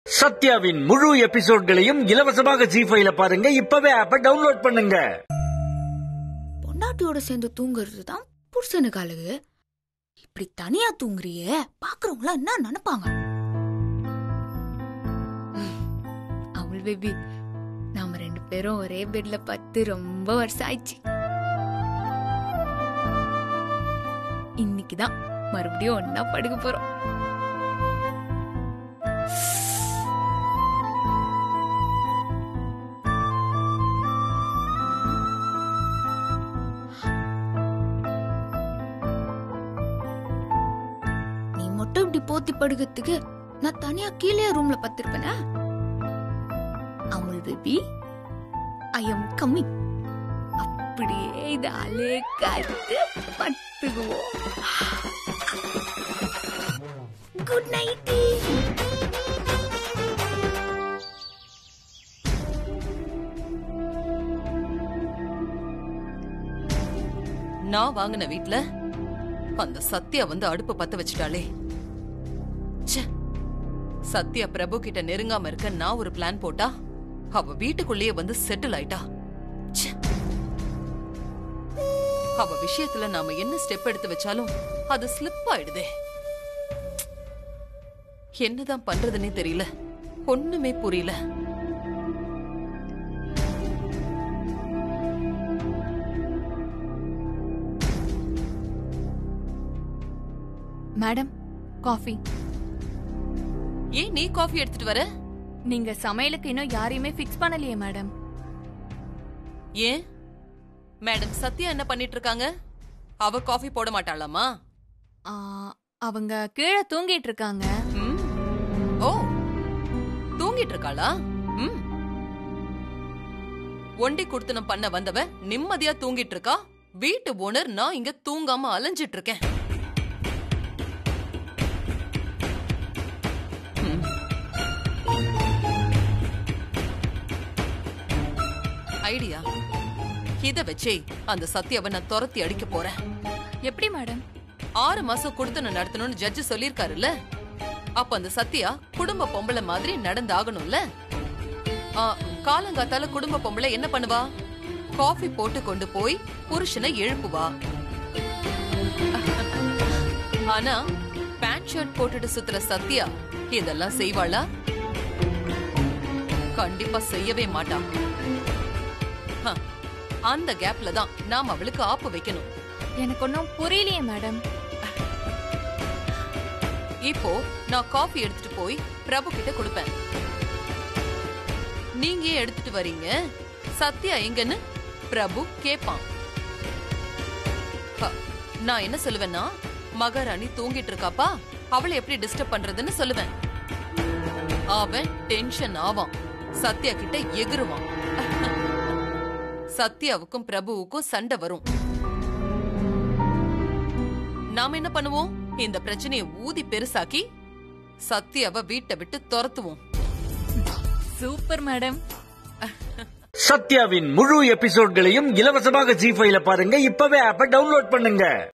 சத்யாவின் முழு எபிசோட்களையும் இலவசமாக ஜி ஃபைல பாருங்க இப்பவே ஆப்ப டவுன்லோட் பண்ணுங்க பொண்டாட்டியோட சேர்ந்து தூங்குறது தான் புருஷனுக்கு அழகு இப்படி தனியா தூங்குறியே பாக்குறவங்களா என்ன நினைப்பாங்க அவள் பேபி நாம ரெண்டு பேரும் ஒரே பெட்ல பத்து ரொம்ப வருஷம் ஆயிடுச்சு இன்னைக்குதான் மறுபடியும் ஒன்னா படுக்க போறோம் நீ மட்டும் இப்படி போத்தி படுக்கிறதுக்கு நான் தனியா கீழே ரூம்ல பத்திருப்பேனா Amul baby I am coming அப்படியே இது அலே காத்து பட்டுக்குவோம் குட் நைட் நான் வாங்கின வீட்ல அந்த சத்யா வந்து அடுப்பு பத்த வச்சுட்டாளே ச்சே சத்யா பிரபு கிட்ட நெருங்காம இருக்க நான் ஒரு பிளான் போட்டா அவ வீட்டுக்குள்ளேயே வந்து செட்டில் ஆயிட்டா ச்சே. அவ விஷயத்துல நாம என்ன ஸ்டெப் எடுத்து வச்சாலும் அது ஸ்லிப் ஆயிடுதே என்னதான் பண்றதுன்னே தெரியல ஒண்ணுமே புரியல மேடம் காஃபி ஏன் நீ காஃபி எடுத்துட்டு வர நீங்க சமையலுக்கு இன்னும் யாரையுமே ஃபிக்ஸ் பண்ணலையே மேடம் ஏன் மேடம் சத்யா என்ன பண்ணிட்டு இருக்காங்க அவ காஃபி போட மாட்டாளாமா ஆ, அவங்க கீழே தூங்கிட்டு இருக்காங்க ம். ஓ தூங்கிட்டு இருக்காளா ம் ஒண்டி குடுத்தனம் பண்ண வந்தவ நிம்மதியா தூங்கிட்டு இருக்கா வீட்டு ஓனர் நான் இங்க தூங்காம அலைஞ்சிட்டு இருக்கேன் ம். ஐடியா இத வச்சே அந்த சத்யாவை நான் துரத்தி அடிக்க போறேன் எப்படி மேடம் ஆறு மாசம் குடுத்தன நடத்தணும்னு ஜட்ஜ் சொல்லிருக்காருல்ல அப்ப அந்த சத்யா குடும்ப பொம்பளை மாதிரி நடந்தாகணும்ல ஆ, காலங்காத்தால குடும்ப பொம்பளை என்ன பண்ணுவா காஃபி போட்டு கொண்டு போய் புருஷனை எழுப்புவா ஆனா பேண்ட் ஷர்ட் போட்டுட்டு சுத்துற சத்யா இதெல்லாம் செய்வாளா கண்டிப்பா செய்யவே மாட்டா ஹ, அந்த கேப்ல தான் நாம் அவளுக்கு ஆப்பு வைக்கணும் எனக்கு ஒன்றும் புரியலையே மேடம் இப்போ நான் காஃபி எடுத்துட்டு போய் பிரபு கிட்ட கொடுப்பேன் நீங்க ஏன் எடுத்துட்டு வரீங்க சத்யா எங்கன்னு பிரபு கேப்பான் ஹ, நான் என்ன சொல்லுவேன்னா மகாராணி தூங்கிட்டு இருக்காப்பா அவளை எப்படி டிஸ்டர்ப் பண்றதுன்னு சொல்லுவேன் அவன் டென்ஷன் ஆவான் சத்யா கிட்ட எகிருவான் சத்யாவுக்கும் பிரபுவுக்கும் சண்டை வரும் நாம என்ன பண்ணுவோம் இந்த பிரச்சனையை ஊதி பெருசாக்கி சத்யாவை வீட்டை விட்டு துரத்துவோம் சூப்பர் மேடம் சத்யாவின் முழு எபிசோட்களையும் இலவசமாக ஜி ஃபைல பாருங்க இப்பவே ஆப்ப டவுன்லோட் பண்ணுங்க